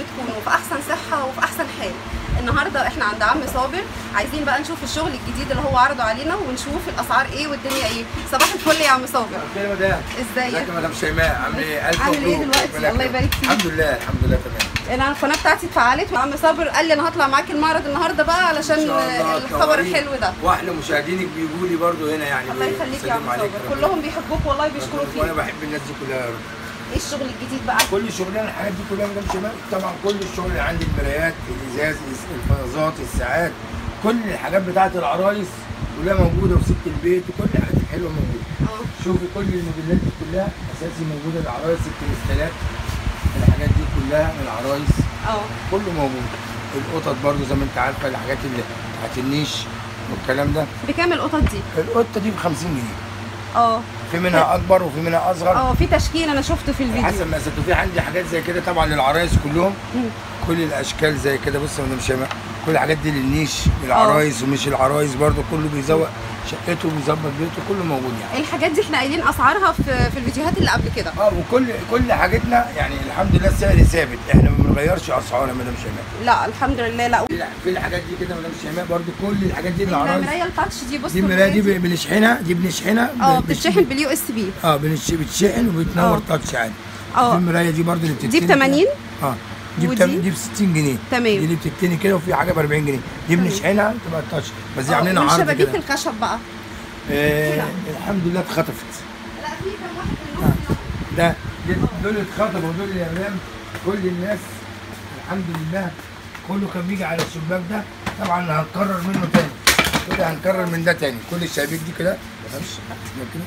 تكونوا في احسن صحه وفي احسن حال النهارده احنا عند عم صابر عايزين بقى نشوف الشغل الجديد اللي هو عرضه علينا ونشوف الاسعار ايه والدنيا ايه صباح الفل يا عم صابر خير يا مدام ازيك ازيك يا مدام شيماء عامل ايه؟ الف عامل ايه مبروك. دلوقتي؟ ربنا الله يكرمك. يبارك فيك. الحمد لله الحمد لله تمام انا القناه بتاعتي اتفعلت وعم صابر قال لي انا هطلع معاك المعرض النهارده بقى علشان إن شاء الله الخبر تنورين. الحلو ده واحلى مشاهدينك بيجوا لي برضه هنا يعني الله يخليك يا عم بيسلموا عليك. صابر كلهم بيحبوك والله بيشكروا وانا فيك بحب الناس دي كلها يا رب. ايه الشغل الجديد بقى كل شغلنا الحاجات دي كلها مدام شيماء طبعا كل الشغل اللي عندي المرايات الازاز الفازات الساعات كل الحاجات بتاعت العرايس كلها موجوده وست البيت وكل الحاجات الحلوه موجوده اه شوفي كل الموديلات دي كلها اساسي موجوده العرايس الكريستالات الحاجات دي كلها العرايس اه كله موجود القطط برضو زي ما انت عارفه الحاجات اللي بتاعت النيش والكلام ده بكام القطط دي القطه دي ب 50 جنيه اه في منها اكبر وفي منها اصغر اه في تشكيل انا شفته في الفيديو حسب ما ست وفي عندي حاجات زي كده طبعا للعرايس كلهم مم. كل الاشكال زي كده بص يا مدام شيماء كل الحاجات دي للنيش للعرايس ومش العرايس برضو كله بيزوق شقته وبيظبط بيته كله موجود يعني الحاجات دي احنا قايلين اسعارها في في الفيديوهات اللي قبل كده اه وكل كل حاجتنا يعني الحمد لله السعر ثابت احنا ما بنغيرش اسعار يا مدام شيماء لا الحمد لله لا في في الحاجات دي كده مدام شيماء برضو كل الحاجات دي للعرايس المرايه التاتش دي بص دي المرايه دي بنشحنها دي بنشحنها اه ب- بتتشحن باليو اس بي اه بنش- بتشحن وبتنور اه. تاتش عادي اه. دي المرايه دي برضو اللي بتتني دي ب 80 اه دي ب ودي؟ دي ب 60 جنيه تمام. دي اللي بتتني كده وفي حاجه ب 40 جنيه دي بنشحنها تبقى التاتش بس دي عاملين عرض شبابيك كده الخشب بقى آه كده. الحمد لله اتخطفت لا في كام واحد منهم ده دي- دول اتخطفوا دول يا مدام كل الناس الحمد لله كله كان بيجي على الشباك ده طبعا هنكرر منه تاني كده هنكرر من ده تاني كل الشبابيك دي كده بلاش ده كده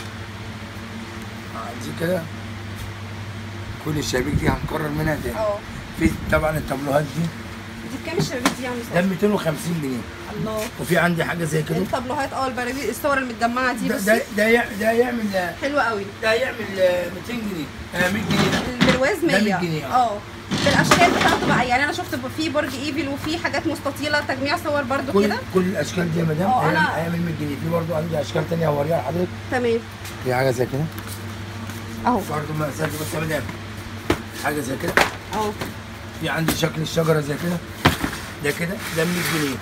آه، دي كده كل الشبابيك دي هنكرر منها تاني اه في طبعا التابلوهات دي دي بكام الشبابيك دي يا عم ده صابر 250 جنيه الله وفي عندي حاجه زي كده الطابلوهات اه البراميل الصور المتجمعه دي ده بصي ده ده يع- ده يعمل حلوه قوي ده يعمل آه، 200 جنيه آه 100 جنيه البرواز 100 100 جنيه، اه. اه بالاشكال بتاعته بقى يعني انا شفت في برج ايفل وفي حاجات مستطيله تجميع صور برضو كل كده كل الاشكال دي يا مدام اه، هيعمل انا- هيعمل 100 جنيه في برضه عندي اشكال ثانيه هوريها لحضرتك تمام في حاجه زي كده اهو برضه مقاسات بص يا مدام حاجه زي كده اهو في عندي شكل الشجره زي كده ده كده ده 100 جنيه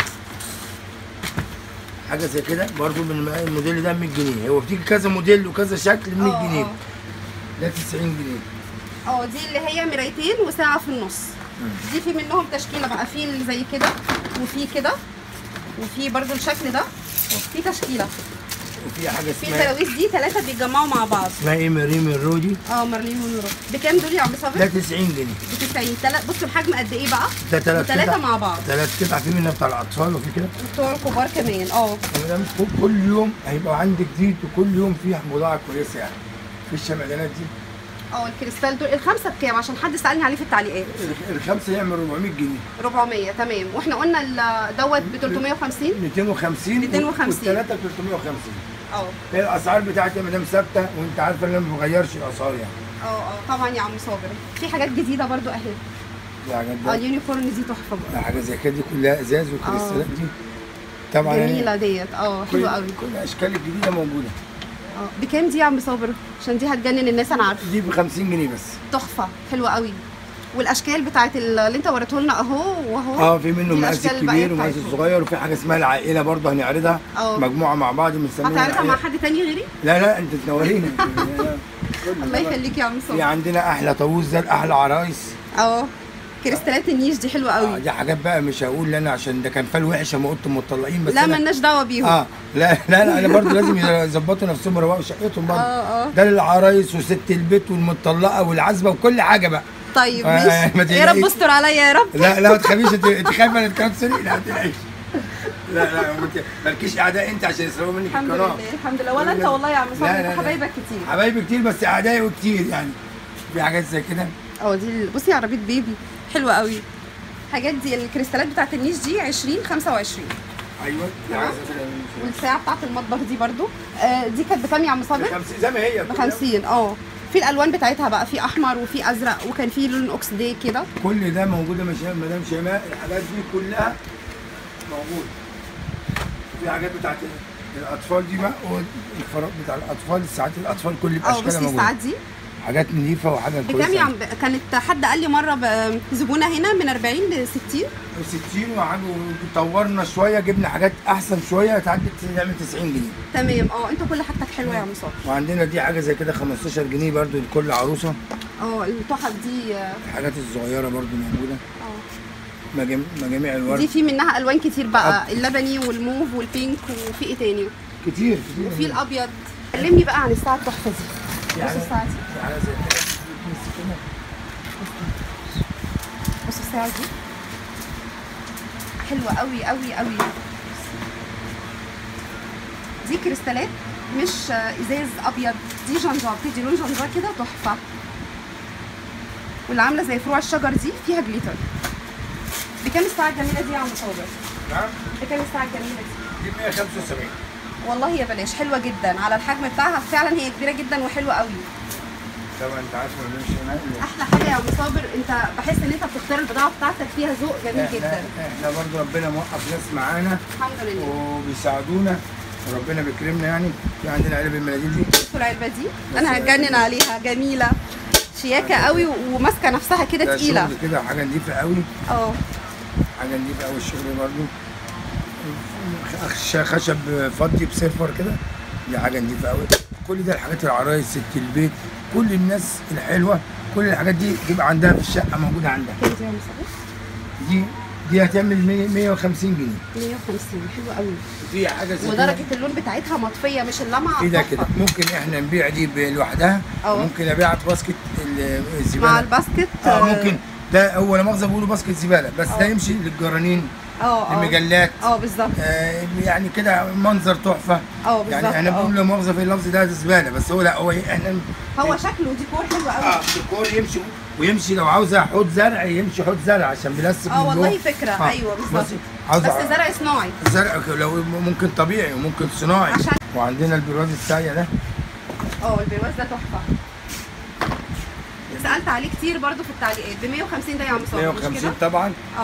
حاجه زي كده برضه من الم- الموديل ده 100 جنيه هو بتيجي كذا موديل وكذا شكل 100 اه، جنيه اه. ده 90 جنيه اه دي اللي هي مرايتين وساعه في النص دي في منهم تشكيله بقى في اللي زي كده وفي كده وفي برضو الشكل ده في تشكيله وفي حاجه في اسمها التراويز دي ثلاثه بيتجمعوا مع بعض اسمها ايه مريم الرودي اه مارلين ونورو بكام دول يا عم ده صابر؟ 90 جنيه ب 90 تلات بصوا الحجم قد ايه بقى؟ ده ثلاث وثلاثه مع بعض ثلاث قطع في منها بتاع الاطفال وفي كده بتوع الكبار كمان اه مدام كل- كل يوم هيبقى عندي جديد وكل يوم فيه بضاعه كويسه يعني في الشمعدانات دي اه الكريستال دول الخمسه بكام عشان حد سالني عليه في التعليقات ال- الخمسه يعمل 400 جنيه 400 تمام واحنا قلنا ال- دوت ب 350 250 250. والثلاثه 350 اه هي الاسعار بتاعتي يا مدام ثابته وانت عارفه ان انا ما بغيرش الاسعار يعني اه اه طبعا يا عم صابر في حاجات جديده برضو اهي في حاجات اه ده اليونيفورم دي تحفه بقى حاجه زي كده دي كلها ازاز وكريستالات دي طبعا يعني جميله ديت اه كل, حلوه قوي كل الاشكال الجديده موجوده اه بكام دي يا عم صابر عشان دي هتجنن الناس انا عارفه دي ب 50 جنيه بس تحفه حلوه قوي والاشكال بتاعت ال- اللي انت وريته لنا اهو وهو اه في منه دي مقاس الأشكال الباقية الكبير ومقاس بتاعتهم. الصغير وفي حاجه اسمها العائله برضه هنعرضها اه. مجموعه مع بعض بنسميها هتعرضها مع العائلة. حد تاني غيري لا لا انت تنورينا الله يخليك يا عم في صابر عندنا احلى طاووس ده الاحلى عرايس اه كريستالات النيش دي حلوه آه قوي دي حاجات بقى مش هقول انا عشان ده كان فال وحش ما قلت مطلقين بس لا أنا مالناش دعوه بيهم اه لا لا لا انا برضه لازم يظبطوا نفسهم ويروقوا شقتهم برضه اه اه ده للعرايس وست البيت والمطلقه والعزبه وكل حاجه بقى طيب آه، ما ماشي يا رب تقلقيش. استر عليا يا رب لا لا ما تخافيش انت انت خايفه ان الكلام سريع لا ما تقلقيش لا لا ما ت- مالكيش اعداء انت عشان يسرقوا منك الحمد القناه لله الحمد لله ولا انت والله يا عم لا، صابر لا، لا. انت حبايبك كتير حبايبي كتير بس اعدائي كتير يعني في حاجات زي كده اه دي ال- بصي عربيه بيبي حلوه قوي الحاجات دي الكريستالات بتاعت النيش دي 20 25 ايوه في حاجة زي كده. والساعه بتاعت المطبخ دي برضو آه دي كانت بكام يا عم صابر؟ بخمسين زي ما هي ب 50 اه في الالوان بتاعتها بقى في احمر وفي ازرق وكان في لون اوكسدي كده كل ده موجوده يا مشا- مدام شيماء الحاجات دي كلها موجوده في حاجات بتاعت الاطفال دي بقى والفراغ بتاع الاطفال ساعات الاطفال كل اه باشكالها بصي موجوده الساعات دي حاجات نظيفه وحاجه كويسه بكام يا عم كانت حد قال لي مره ب- زبونه هنا من 40 ل 60 60 وعجوا طورنا شويه جبنا حاجات احسن شويه تعدي تعمل 90 جنيه تمام اه انت كل حاجتك حلوه يا عم صابر وعندنا دي حاجه زي كده 15 جنيه برضو لكل عروسه اه التحف دي اه الحاجات الصغيره برضو موجوده مجام- مجاميع الورد دي في منها الوان كتير بقى اللبني والموف والبينك وفي ايه تاني كتير كتير وفي الابيض كلمني بقى عن الساعه التحفه دي في بص حاجة- الساعه دي في حاجه زي كده بس كده. بص الساعه دي حلوه قوي قوي قوي دي كريستالات مش آه، ازاز ابيض دي جنجار بتدي لون جنجار كده تحفه واللي عامله زي فروع الشجر دي فيها جليتر بكام الساعه الجميله دي يا عم صابر نعم بكام الساعه الجميله دي دي 175 والله يا بلاش حلوه جدا على الحجم بتاعها فعلا هي كبيره جدا وحلوه قوي طبعا انت عارف ما بنمشي هناك احلى حاجه يا عم صابر انت بحس ان انت بتختار البضاعه بتاعتك فيها ذوق جميل احنا جدا احنا برضو ربنا موقف ناس معانا الحمد لله وبيساعدونا وربنا بيكرمنا يعني في عندنا علب المناديل دي بصوا العلبه دي انا هتجنن عليها جميله شياكه قوي وماسكه نفسها كده ده تقيله شغل كده حاجه نضيفه قوي اه حاجه نضيفه قوي الشغل برضو خش- خشب فضي بسيرفر كده دي حاجه نضيفه قوي كل ده الحاجات العرايس ست البيت كل الناس الحلوه كل الحاجات دي تبقى عندها في الشقه موجوده عندها كام دي يا عم صابر دي دي هتعمل 100 150 جنيه 150 حلوه قوي في حاجه زي كده ودرجه اللون بتاعتها مطفيه مش اللمعه في ده تحفة. كده ممكن احنا نبيع دي ب- لوحدها اه. ممكن ابيع باسكت ال- الزباله مع الباسكت اه ممكن ده هو لا مؤاخذه بيقولوا باسكت زباله بس ده اه. يمشي للجرانين اه اه المجلات اه بالظبط آه يعني كده منظر تحفه اه بالظبط يعني احنا اه. بنقول لا مؤاخذه في اللفظ ده زباله بس هو لا هو احنا هو شكله ديكور حلو قوي اه ديكور يمشي ويمشي لو عاوزه حوض زرع يمشي حوض زرع عشان بيلسك اه من والله جوه. فكره آه. ايوه بالظبط بصي، عاوزه بس زرع صناعي زرع لو ممكن طبيعي وممكن صناعي عشان- وعندنا البرواز الساقيه ده اه البرواز ده تحفه سالت عليه كتير برضو في التعليقات ب 150 ده يا عم صابر مش 150 كده؟ طبعا اه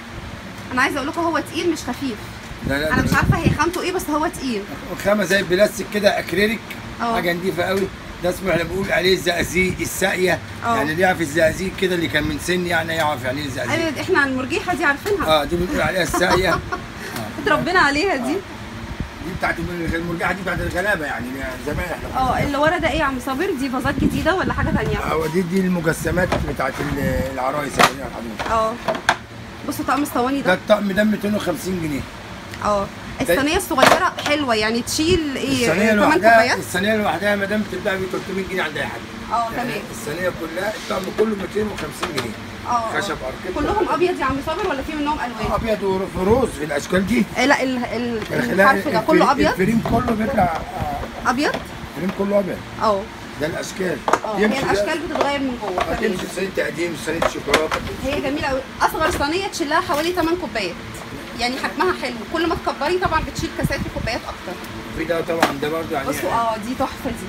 انا عايزه اقول لكم هو تقيل مش خفيف لا لا انا ده مش عارفه هي خامته ايه بس هو تقيل خامه زي البلاستيك كده اكريليك اه. حاجه نضيفه قوي ده اسمه احنا بنقول عليه الزقازيق الساقيه اه. يعني اللي يعرف الزقازيق كده اللي كان من سن يعني يعرف يعني ايه الزقازيق ايوه احنا المرجيحه دي عارفينها اه دي بنقول عليها الساقيه اتربينا عليها دي دي بتاعت المرجحه دي بتاعت الغلابه يعني زمان احنا اه اللي ورا ده ايه يا عم صابر دي فازات جديده ولا حاجه تانية هو دي دي المجسمات بتاعت ال- العرايس يعني يا حضرتك اه بصوا طقم الصواني ده ده الطقم ده 250 جنيه اه الصينيه الصغيره حلوه يعني تشيل ايه الصينيه كمان لوحدها كوبايات الصينيه لوحدها يا مدام بتتباع ب 300 جنيه عند اي حد اه يعني تمام الصينيه كلها الطقم كله 250 جنيه اه خشب اركيد كلهم ابيض يا عم صابر ولا في منهم الوان ابيض وفروز في الاشكال دي آه، لا ال- ال- لا، الحرف ده الفريم- كله ابيض الفريم كله بيطلع آه، ابيض الفريم كله ابيض اه ده الاشكال اه هي الاشكال بتتغير من جوه تمام هتمشي صينيه تقديم صينيه شوكولاته هي جميله قوي اصغر صينيه تشيلها حوالي 8 كوبايات يعني حجمها حلو كل ما تكبري طبعا بتشيل كاسات وكوبايات اكتر في ده طبعا ده برضه يعني بصوا اه دي تحفه دي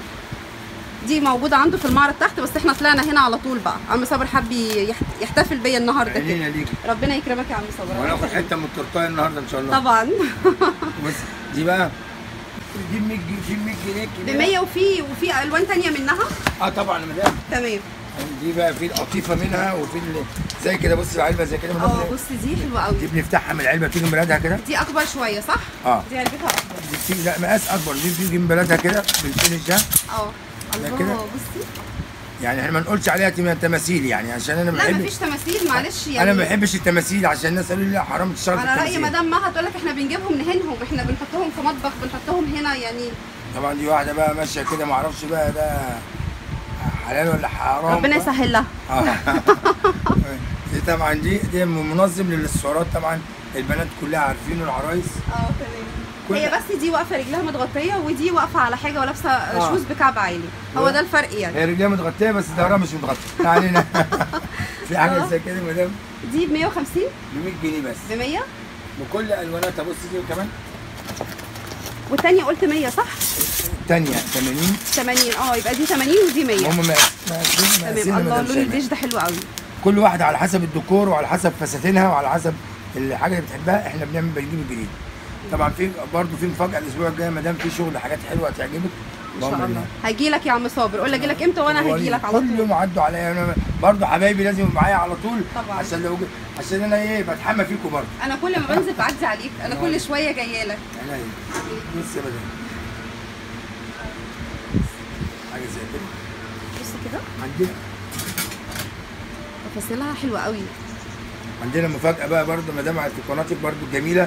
دي موجوده عنده في المعرض تحت بس احنا طلعنا هنا على طول بقى عم صابر حب يحت- يحتفل بيا النهارده كده عينينا ليك ربنا يكرمك يا عم صابر وهناخد حته من التورتايه النهارده ان شاء الله طبعا بس دي بقى دي ب 100 جنيه دي 100 جنيه ب كبيرة. 100 وفي وفي الوان تانية منها اه طبعا يا مدام تمام دي بقى في القطيفه منها وفي ال- زي كده بص العلبه زي كده اه مدام بصي دي حلوه قوي دي بنفتحها من العلبه تيجي بلدها كده دي اكبر شويه صح اه دي علبتها اكبر دي في لا مقاس اكبر دي بتيجي من بلدها كده بالفينش ده اه ده الله كده؟ بصي يعني احنا ما نقولش عليها تم- تماثيل يعني عشان انا ما لا بحبش مفيش تماثيل معلش يعني انا ما بحبش التماثيل عشان الناس قالوا لي لا حرام تشتغل في على راي التماثيل مدام مها تقول لك احنا بنجيبهم نهنهم احنا بنحطهم في مطبخ بنحطهم هنا يعني طبعا دي واحده بقى ماشيه كده ما اعرفش بقى ده حلال ولا حرام ربنا بقى. يسهل لها آه. دي طبعا دي دي منظم للاكسسوارات طبعا البنات كلها عارفينه العرايس اه تمام كل- هي بس دي واقفه رجلها متغطيه ودي واقفه على حاجه ولابسه آه. شوز بكعب عالي هو ده الفرق يعني هي رجليها متغطيه بس ظهرها مش متغطي ما علينا في حاجه آه. زي كده يا مدام دي ب 150 ب 100 جنيه بس ب 100 بكل الواناتها بص دي كمان والثانيه قلت 100 صح الثانيه 80 80 اه يبقى دي 80 ودي 100 هم مقاسين مقاسين تمام الله مدام اللون شيماء. البيج ده حلو قوي كل واحده على حسب الديكور وعلى حسب فساتينها وعلى حسب الحاجه اللي بتحبها احنا بنعمل بنجيب الجديد طبعا في برضه في مفاجاه الاسبوع الجاي ما دام في شغل حاجات حلوه هتعجبك ان شاء بأمر الله هاجي لك يا عم صابر قول لي اجي لك امتى وانا هاجي لك على كل طول يوم عدوا عليا انا برضه حبايبي لازم يبقوا معايا على طول طبعاً. عشان لو عشان انا ايه بتحمى فيكم برضه انا كل ما بنزل بعدي عليك انا كل شويه جايه لك انا ايه بص يا مدام حاجه زي كده بص كده عندنا تفاصيلها حلوه قوي عندنا مفاجاه بقى برضه مدام على قناتك برضه جميله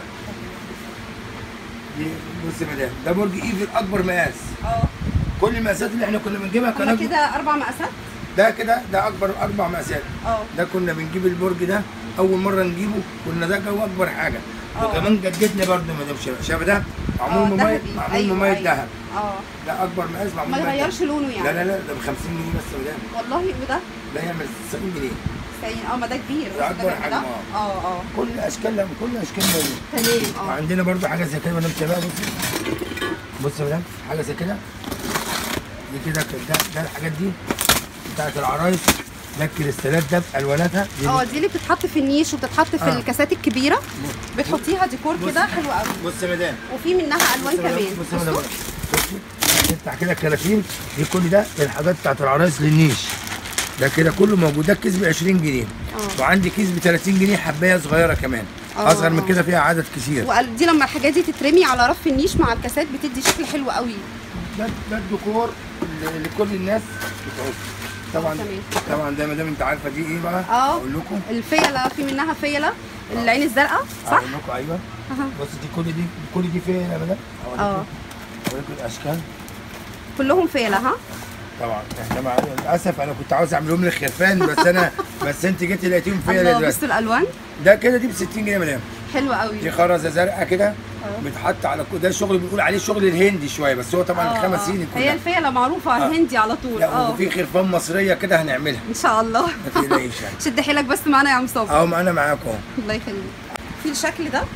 دي بص يا مدام ده برج ايفل اكبر مقاس اه كل المقاسات اللي احنا كنا بنجيبها هما كان كده اربع مقاسات ده كده ده اكبر اربع مقاسات اه ده كنا بنجيب البرج ده اول مره نجيبه كنا ده جو اكبر حاجه اه. وكمان جددنا برضه مدام شباب شايف ده معمول اه، مميز ذهبي. معمول أيوة، مميز أيوة. ذهب اه ده اكبر مقاس معمول ما مميز يغيرش ذهب. لونه يعني لا لا لا ده ب 50 جنيه بس يا مدام والله وده ده يعمل 90 جنيه سعين اه ما ده كبير ده بص أكبر ده حجم، ده. اه. اه اه كل اشكال كل اشكال موجوده تمام اه وعندنا برضه حاجه زي كده مدام شباب بص بص يا مدام حاجه زي كده دي كده ده ده الحاجات دي بتاعت العرايس ده الكريستالات ده بالواناتها دي اه دي اللي بتتحط في النيش وبتتحط في اه. الكاسات الكبيره بتحطيها ديكور بص. كده حلو قوي بص يا مدام وفي منها الوان بص يا مدام، كمان بص يا مدام بصوا. بصي نفتح كده الكلافين دي كل ده الحاجات بتاعت العرايس للنيش ده كده كله موجود ده الكيس ب 20 جنيه اه. وعندي كيس ب 30 جنيه حبايه صغيره كمان اه، اصغر من اه. كده فيها عدد كتير وقال- دي لما الحاجات دي تترمي على رف النيش مع الكاسات بتدي شكل حلو قوي ده ده الديكور اللي لكل الناس بتعوز طبعا تمام. طبعا ده ما دام انت عارفه دي ايه بقى اه. اقول لكم الفيله في منها فيله العين الزرقاء صح؟ اقول لكم ايوه أها. بص دي كل دي كل دي فين يا مدام اه اوريكم الاشكال كلهم فيله ها؟ طبعا احنا مع للاسف انا كنت عاوز اعملهم لك خرفان بس انا بس انت جيتي لقيتيهم فيا الله دلوقتي بصوا الالوان ده كده دي ب 60 جنيه يا مدام حلوه قوي دي خرزه زرقاء كده اه. بتحط على ده شغل بنقول عليه شغل الهندي شويه بس هو طبعا اه، الخمس اه. سنين هي كلها الفيله معروفه اه. هندي على طول لا اه وفي خرفان مصريه كده هنعملها ان شاء الله ما تقلقيش يعني شد حيلك بس معانا يا عم صابر اهو معانا معاكم اهو الله يخليك في الشكل ده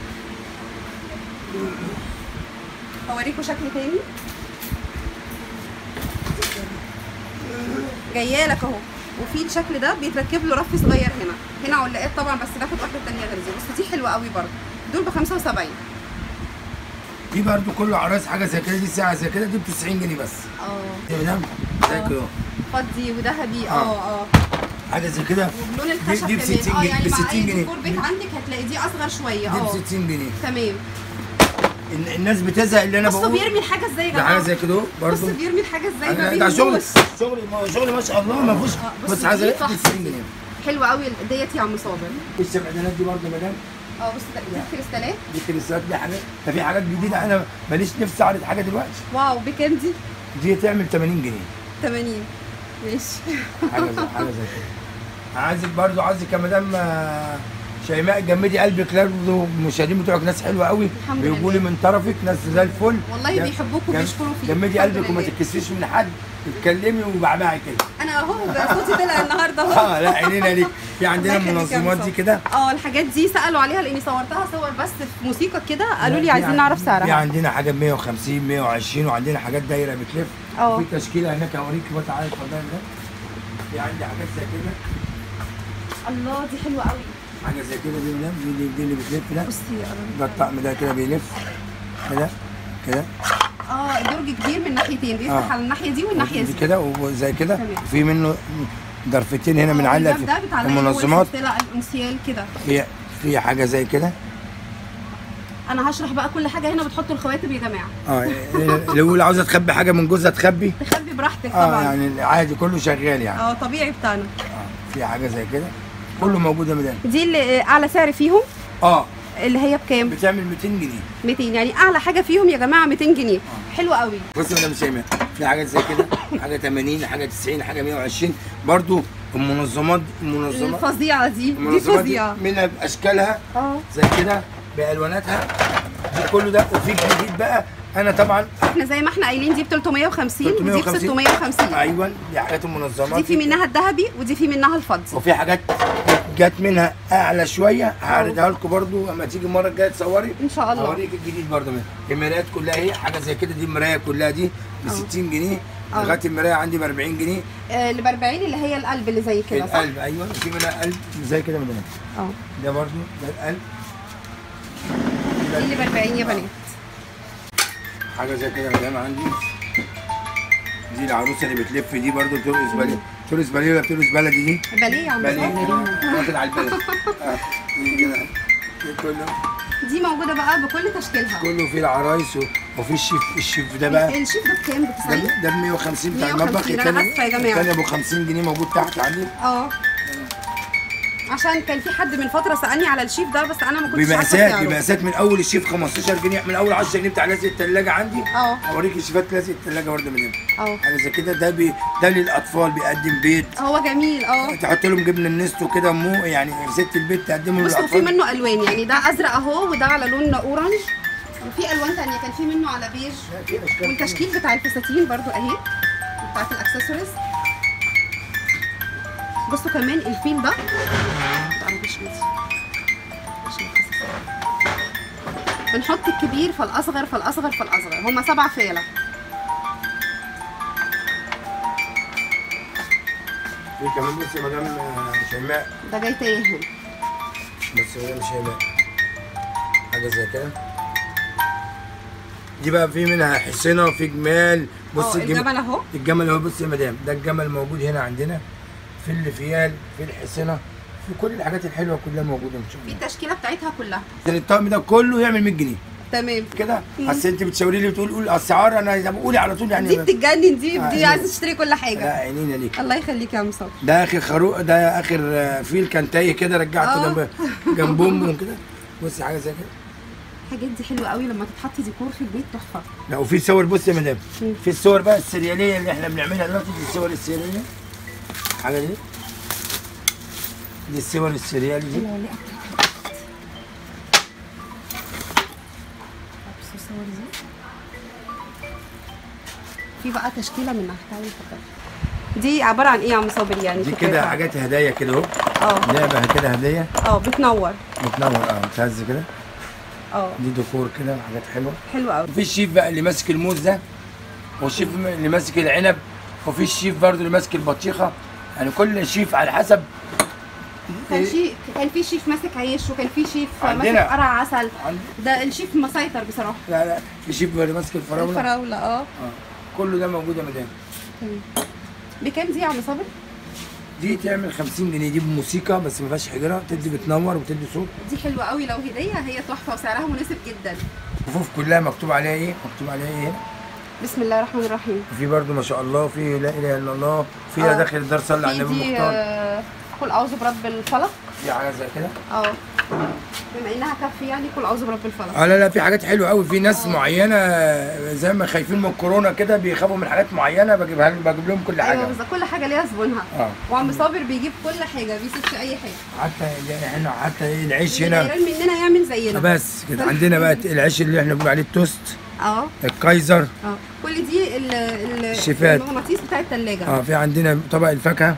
هوريكم شكل تاني جايه لك اهو وفي الشكل ده بيتركب له رف صغير هنا هنا علاقات طبعا بس باخد واحده تانية غير دي بس دي حلوه قوي برضه دول ب 75 دي برضو كله عرايس حاجه زي كده دي ساعه زي كده دي ب 90 جنيه بس اه يا مدام زي اه. كده فضي وذهبي اه. اه اه حاجه زي كده وبلون الخشب دي ب كمان 60 اه جنيه يعني ب مع 60 اي جنيه ديكور بيت عندك هتلاقي دي اصغر شويه دي اه ب 60 جنيه تمام ال- الناس بتزهق اللي انا بصوا بقول بيرمي الحاجه ازاي يا ده حاجه جماعه زي كده اهو برضو بص بيرمي الحاجه ازاي ما أنا- ده شغل بيهموش شغل ما شغل ما شاء الله ما فيهوش اه، بص بس عايز دي 90 تحفة. جنيه حلوه قوي ديت يا عم صابر السبعينات دي برضه يا مدام اه بص ده دي كريستالات دي كريستالات دي حاجات ده في حاجات جديده انا ماليش نفسي اعرض حاجه دلوقتي واو بكام دي دي تعمل 80 جنيه 80 ماشي حاجه زي حاجه زي كده عايزك برضه عايزك يا مدام آه، شيماء جمدي قلبك برضه المشاهدين بتوعك ناس حلوه قوي الحمد بيجوا لي لله. من طرفك ناس زي الفل والله جم- بيحبوك جم- وبيشكروا فيك جمدي الحمد قلبك وما لله. تتكسفيش من حد اتكلمي وبعبعي كده انا اهو ده صوتي طلع النهارده اهو اه لا عينينا ليك في عندنا الله يخليك يا منظمات دي مصطفى. كده اه الحاجات دي سالوا عليها لاني صورتها صور بس في موسيقى كده قالوا لا، لي في عايزين عن- نعرف في سعرها عندنا حاجه ب 150 120 وعندنا حاجات دايره بتلف اه. وفي تشكيله هناك اوريك بقى تعالى اتفضلي ده في عندي حاجات زي كده الله دي حلوه قوي حاجه زي كده دي مدام دي, دي, دي اللي بتلف ده بصي يا ده الطقم ده كده بيلف كده كده اه درج كبير من ناحيتين بيفتح اه. على الناحيه دي والناحيه دي دي كده وزي كده تمام. في منه ضرفتين هنا اه، بنعلق الباب ده في بتعلقي المنظمات جوه السلسلة الانسيال كده في في حاجه زي كده انا هشرح بقى كل حاجه هنا بتحطوا الخواتم يا جماعه اه لو اللي عاوزه تخبي حاجه من جوزها تخبي تخبي براحتك اه طبعا يعني عادي كله شغال يعني اه طبيعي بتاعنا اه في حاجه زي كده كله موجود يا مدام دي اللي اعلى سعر فيهم اه اللي هي بكام بتعمل 200 جنيه 200 يعني اعلى حاجه فيهم يا جماعه 200 جنيه حلوه قوي بص يا مدام شيماء في حاجات زي كده حاجه 80 حاجه 90 حاجه 120 برضو المنظمات المنظمات الفظيعه دي دي المنظمات دي فظيعه منها باشكالها اه زي كده بالواناتها دي كله ده وفي جديد بقى انا طبعا احنا زي ما احنا قايلين دي ب 350 ودي ب 350. 650 ايوه دي حاجات المنظمات دي في منها الذهبي ودي في منها الفضي وفي حاجات جت منها اعلى شويه هعرضها لكم برضو اما تيجي المره الجايه تصوري ان شاء الله هوريك الجديد برضو منها المرايات كلها اهي حاجه زي كده دي المرايه كلها دي ب اه. 60 جنيه اه. لغايه المرايه عندي ب 40 جنيه آه، اللي ب 40 اللي هي القلب اللي زي كده صح؟ القلب ايوه في منها قلب زي كده من هنا اه ده برضو ده القلب دي اللي ب 40 يا بنات حاجه زي كده يا مدام عندي دي العروسه اللي بتلف دي برضو بترقص باليه بترقص باليه ولا بترقص بلدي دي باليه يا عم باليه صابر واخد على البلد آه، دي كده دي كله دي موجوده بقى بكل تشكيلها كله فيه العرايس و- وفي الشيف الشيف ده بقى الشيف ده بكام ب 90 ده ده ب 150 بتاع 150 المطبخ أنا التاني آسفة يا جماعة. التاني ابو 50 جنيه موجود تحت عندي اه عشان كان في حد من فتره سالني على الشيف ده بس انا ما كنتش عارفه بمقاسات سعره. بمقاسات من اول الشيف 15 جنيه من اول 10 جنيه بتاع لازق الثلاجه عندي اه اوريك الشيفات لازق الثلاجه برده من هنا اه حاجه زي كده ده بي ده للاطفال بيقدم بيت هو جميل اه تحط لهم جبن النستو كده مو يعني ست البيت تقدمه بصوا في للاطفال منه الوان يعني ده ازرق اهو وده على لون اورنج وفي الوان تانية كان في منه على بيج لا، في أشكال والتشكيل بتاع الفساتين برضو اهي بتاعت الاكسسوارز بصوا كمان الفيل ده تعالوا مش ناسي. عشان الحساسية. بنحط الكبير فالاصغر فالاصغر فالاصغر هما سبع فيلة في كمان بص يا مدام آه، شيماء ده جاي تاهل بص يا مدام شيماء حاجه زي كده دي بقى في منها حصنه وفي جمال بص اه الجم- الجبل اهو الجمل اهو بص يا مدام ده الجمل موجود هنا عندنا في الفيال في الحصنه في كل الحاجات الحلوه كلها موجوده ان شاء في الله التشكيله بتاعتها كلها يعني الطقم ده كله يعمل 100 جنيه تمام كده اصل انت بتشاوري لي بتقول قول اسعار انا زي ما بقولي على طول يعني دي بتتجنن دي آه، دي إيه. عايزه تشتري كل لا حاجه عينينا ليك الله يخليك يا عم صبري ده اخر خروق ده اخر آه، فيل كان تايه كده رجعته آه. جنب جنب امه كده بصي حاجه زي كده الحاجات دي حلوه قوي لما تتحطي ديكور في البيت تحفه لا وفي صور بص يا مدام مم. في الصور بقى السرياليه اللي احنا بنعملها دلوقتي دي الصور السرياليه حاجه دي دي الصور السريالي دي العلاقه بصوا الصور دي في بقى تشكيله منها تعالي اتفضلي دي عباره عن ايه يا عم صابر يعني دي فكرتها؟ كده حاجات هدايا كده اهو اه لعبه كده هديه اه بتنور بتنور اه بتهز كده اه دي ديكور كده حاجات حلوه حلو قوي وفي الشيف بقى اللي ماسك الموز ده والشيف اللي ماسك العنب وفي الشيف برضه اللي ماسك البطيخه يعني كل شيف على حسب كان في كان في شيف ماسك عيش وكان في شيف عندنا. ماسك قرع عسل عند- ده الشيف مسيطر بصراحه لا لا في شيف اللي ماسك الفراوله الفراوله اه اه كله ده موجود يا مدام تمام. بكام دي يا عم صابر؟ دي تعمل 50 جنيه دي بموسيقى بس ما فيهاش حجره تدي بتنور وتدي صوت دي حلوه قوي لو هديه هي تحفه وسعرها مناسب جدا الكفوف كلها مكتوب عليها ايه مكتوب عليها ايه هنا بسم الله الرحمن الرحيم وفي برضه ما شاء الله في لا اله الا الله فيها آه. داخل الدار صلى على في النبي دي المختار آه، قل اعوذ برب الفلق في حاجه زي كده اه بما انها كف يعني قل اعوذ برب الفلق اه لا لا في حاجات حلوه قوي في ناس معينه زي ما خايفين من الكورونا كده بيخافوا من حاجات معينه بجيبها لهم بجيب لهم كل ايوه حاجه بالظبط كل حاجه ليها زبونها اه وعم صابر بيجيب كل حاجه بيسيبش اي حاجه حتى احنا حتى ايه العيش اللي هنا غيران مننا يعمل زينا بس كده عندنا بقى العيش اللي احنا بنقول عليه التوست اه الكايزر اه كل دي ال- ال- الشيفات. المغناطيس بتاع الثلاجه اه في عندنا طبق الفاكهه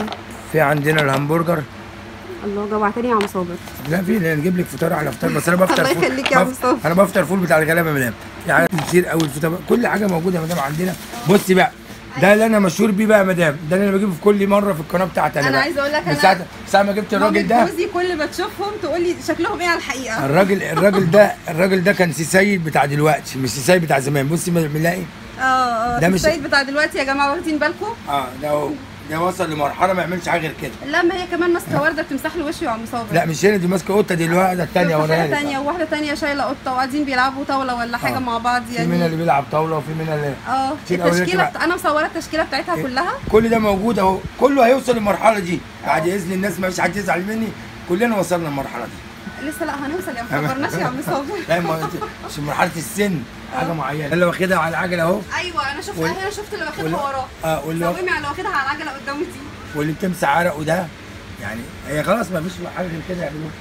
في عندنا الهمبرجر الله جوعتني يا عم صابر لا في نجيب لك فطار على فطار بس انا بفطر الله فول يخليك يا عم بف- مصطفى. انا بفطر فول بتاع الغلابه يا مدام في حاجات كتير قوي الفطار كل حاجه موجوده يا مدام عندنا بصي بقى ده اللي انا مشهور بيه بقى يا مدام ده اللي انا بجيبه في كل مره في القناه بتاعتي أنا بقى. عايزة أقول لك من أنا- ساعه ساعه ما جبت الراجل ده جوزي كل ما تشوفهم تقول لي شكلهم ايه على الحقيقه الراجل الراجل ده الراجل ده كان سيسيد بتاع دلوقتي مش سيسيد بتاع زمان بصي بنلاقي اه اه ده ده مش- السيد بتاع دلوقتي يا جماعه واخدين بالكم اه ده هو ده وصل لمرحله ما يعملش حاجه غير كده لا ما هي كمان ماسكه ورده بتمسح له وشه يا عم صابر لا مش هنا دي ماسكه قطه دي الواحده الثانيه واحده وراها تانية وواحده تانية شايله قطه وقاعدين بيلعبوا طاوله ولا حاجه آه. مع بعض في منها يعني اللي بيلعب طاوله وفي منها اللي اه كتير أوي التشكيله كده. بت... انا مصوره التشكيله بتاعتها كلها كل ده موجود اهو كله هيوصل للمرحله دي بعد اذن الناس ما فيش حد يزعل مني كلنا وصلنا للمرحله دي لسه لا هنوصل يا ما كبرناش يا عم صابر لا ما انت مش مرحله السن حاجه معينه اللي واخدها على العجله اهو ايوه انا شفت وال- انا شفت اللي وال- واخدها وراه اه واللي واخ- سومي على اللي واخدها على العجله قدامي دي واللي بتمسح عرقه ده يعني هي خلاص ما فيش حاجه غير كده يعملوها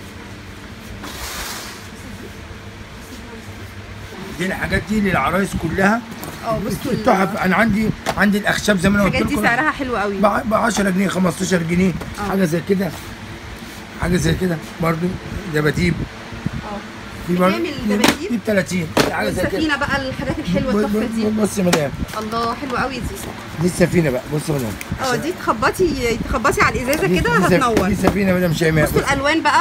دي الحاجات دي للعرايس كلها اه بصوا ال- التحف انا عندي عندي الاخشاب زي ما انا قلت الحاجات دي لكم سعرها حلو قوي ب 10 جنيه 15 جنيه آه. حاجه زي كده حاجه زي كده برضو دباديب اه في برضو بكام الدباديب؟ دي ب 30 دي حاجه زي كده والسفينه بقى الحاجات الحلوه ب- التحفه ب- دي بص يا مدام الله حلوه قوي دي دي السفينه بقى بص يا مدام اه دي تخبطي تخبطي على الازازه دي- كده دي سف- هتنور دي سفينه يا مدام شيماء بصوا الالوان بقى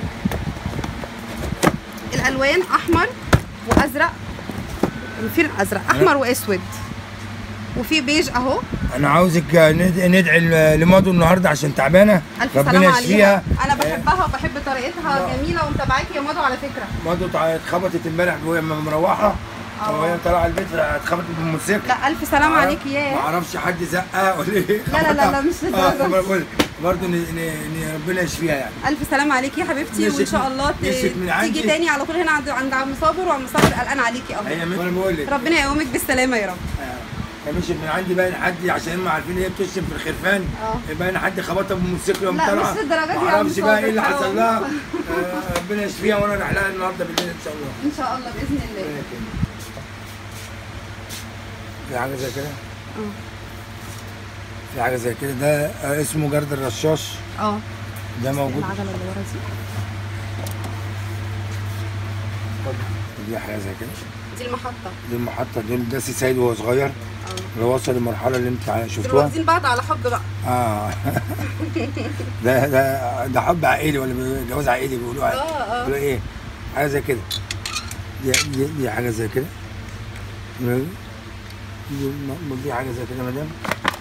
آه، الالوان احمر وازرق فين ازرق احمر واسود وفي بيج اهو انا عاوزك ند- ندعي ل- لمادو النهارده عشان تعبانه الف ربنا سلامه يشفيها عليها انا بحبها وبحب طريقتها جميله ومتابعاكي يا مادو على فكره مادو تع- اتخبطت امبارح وهي مروحه اه. وهي طالعه البيت اتخبطت بالموتوسيكل لا الف سلامه ما عليكي ما يا اعرفش حد زقها ولا ايه لا لا لا لا، مش للدرجة. اه ما بقول برضه ن- ن- ن- ربنا يشفيها يعني الف سلامه عليكي يا حبيبتي نفسك وان شاء من- الله ت- نفسك من عندي. تيجي تاني على طول هنا عند عند عم صابر وعم صابر قلقان عليكي اهو هي من- وانا بقول لك ربنا يقومك بالسلامه يا رب هي مشيت من عندي باين حد عشان هم عارفين هي بتشتم في الخرفان اه. باين حد خبطها بالموتوسيكل وقام لا، طالعه مش للدرجة دي يا ما عم اعرفش بقى ايه اللي صابر، حصل حرام. لها آه، ربنا يشفيها وانا رايح لها النهارده بالليل ان شاء الله ان شاء الله باذن الله في حاجه زي كده اه في حاجه زي كده ده آه، اسمه جرد الرشاش اه ده موجود العجله اللي ورا دي دي حاجه زي كده دي المحطه دي المحطه دول ده سي سيد وهو صغير اه اللي وصل للمرحله اللي انت دول شفتوها واخدين بعض على حب بقى اه ده ده ده حب عائلي ولا جواز عائلي بيقولوا اه عائلي. اه بيقولوا ايه حاجه زي كده دي دي, دي حاجه زي كده دي م- دي حاجه زي كده يا مدام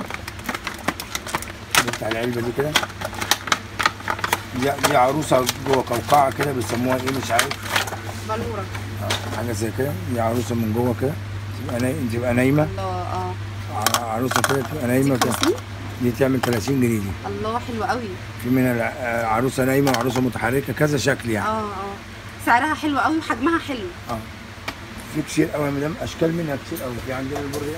دي بتاع العلبه دي كده دي, دي عروسه جوه قوقعه كده بيسموها ايه مش عارف بلوره آه، حاجه زي كده دي عروسه من جوه كده تبقى ناي... تبقى نايمه الله اه ع- عروسه كده تبقى دي نايمه كده 50 دي تعمل 30 جنيه دي الله حلو قوي في منها الع- آه، عروسه نايمه وعروسه متحركه كذا شكل يعني اه اه سعرها حلو قوي وحجمها حلو اه في كتير قوي يا مدام اشكال منها كتير قوي في عندنا البريه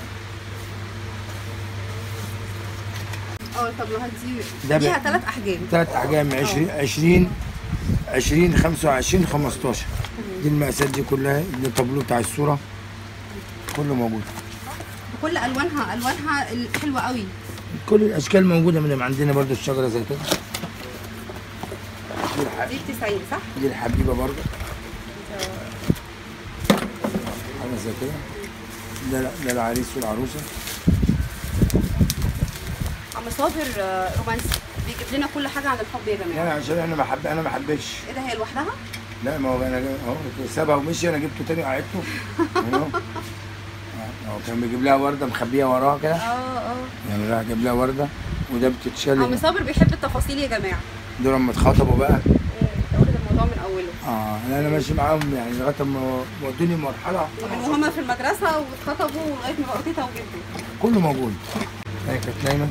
اه طب لو هدي ده ليها بقى- ثلاث احجام ثلاث احجام 20 20 20 25 15 دي المقاسات دي كلها دي التابلو بتاع الصوره كله موجود بكل الوانها الوانها حلوه قوي كل الاشكال موجوده من عندنا برضو الشجره زي كده دي الح- دي ب 90 صح؟ دي الحبيبه برضو حاجه زي كده ده ده العريس والعروسه عم صابر آه، رومانسي بيجيب لنا كل حاجه عن الحب يا جماعه يعني عشان انا ما حب انا ما حبيتش ايه ده هي لوحدها؟ لا ما هو انا اهو سابها ومشي انا جبته تاني وقعدته اهو هو كان بيجيب لها ورده مخبيها وراها كده اه اه يعني راح جاب لها ورده وده عم بتتشال صابر بيحب التفاصيل يا جماعه دول لما اتخطبوا بقى واخد الموضوع من اوله اه انا أنا ماشي معاهم يعني لغايه ما ودوني مرحله من وهما في المدرسه واتخطبوا لغايه ما بقوا تيتا وجدوا كله موجود هي كانت نايمه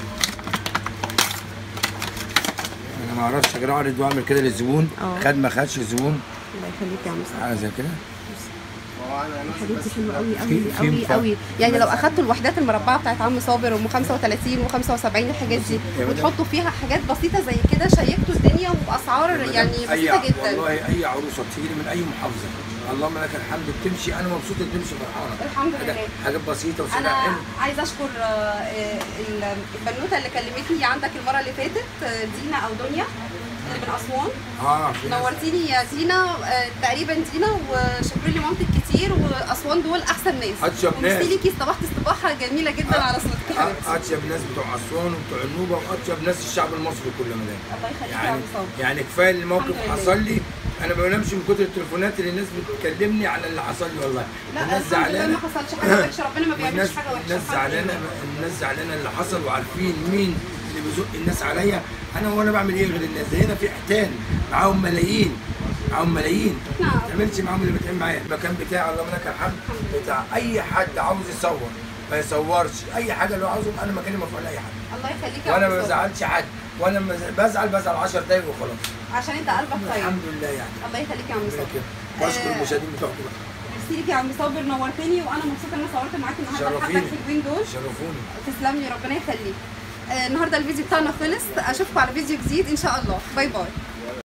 انا ما اعرفش غير اعرض واعمل كده للزبون اه. خد ما خدش الزبون الله يخليك يا عم صابر حاجه زي كده الحاجات دي حلوه قوي في- قوي في قوي مفا- قوي يعني لو اخدتوا الوحدات المربعه بتاعت عم صابر ام 35 و75 الحاجات دي يا مدام. وتحطوا فيها حاجات بسيطه زي كده شيكتوا الدنيا وباسعار يعني اي بسيطه جدا والله اي عروسه بتيجي لي من اي محافظه اللهم لك الحمد بتمشي انا مبسوط إنها بتمشي فرحانه الحمد حاجات- لله. حاجات بسيطه وسعرها انا حلو عايزه اشكر آه، آه، ال- البنوته اللي كلمتني عندك المره اللي فاتت آه، دينا او دنيا اللي من اسوان اه في ناس- نورتيني يا دينا آه، تقريبا دينا وشكرا لي مامتك كتير واسوان دول احسن ناس أطيب ناس. وميرسي ليكي استبحت استباحه جميله جدا على صوتك يا حبيبتي آه، اطيب ناس بتوع اسوان وبتوع النوبه واطيب ناس الشعب المصري كله مدام الله يخليك يا يعني عم صابر يعني كفايه الموقف الحمد لله. حصل لي انا ما بنامش من كتر التليفونات اللي الناس بتكلمني على اللي حصل لي والله لا الناس الحمد لله زعلانه ما حصلش حاجه وحشه ربنا ما والناس بيعملش حاجه وحشه الناس الحمد زعلانه لله. الناس زعلانه اللي حصل وعارفين مين اللي بيزق الناس عليا انا وانا بعمل ايه غير الناس ده هنا في احتال معاهم ملايين معاهم ملايين نعم. ما تعملش معاهم اللي بتعمل معايا المكان بتاعي اللهم لك الحمد بتاع اي حد عاوز يصور ما يصورش اي حاجه اللي هو عاوزه انا مكاني مفتوح لاي حد الله يخليك يا وانا عم ما صابر. بزعلش حد وانا لما بزعل بزعل 10 دقايق وخلاص عشان انت قلبك طيب الحمد لله يعني الله يخليك يا عم صابر بشكر آه، المشاهدين بتوعكم بقى ميرسي ليك يا عم صابر نورتني وانا مبسوطه ان انا صورت معاك النهارده الحبه شرفيني. الحلوين دول شرفوني تسلم لي ربنا يخليك آه، النهارده الفيديو بتاعنا خلص اشوفكم على فيديو جديد ان شاء الله باي باي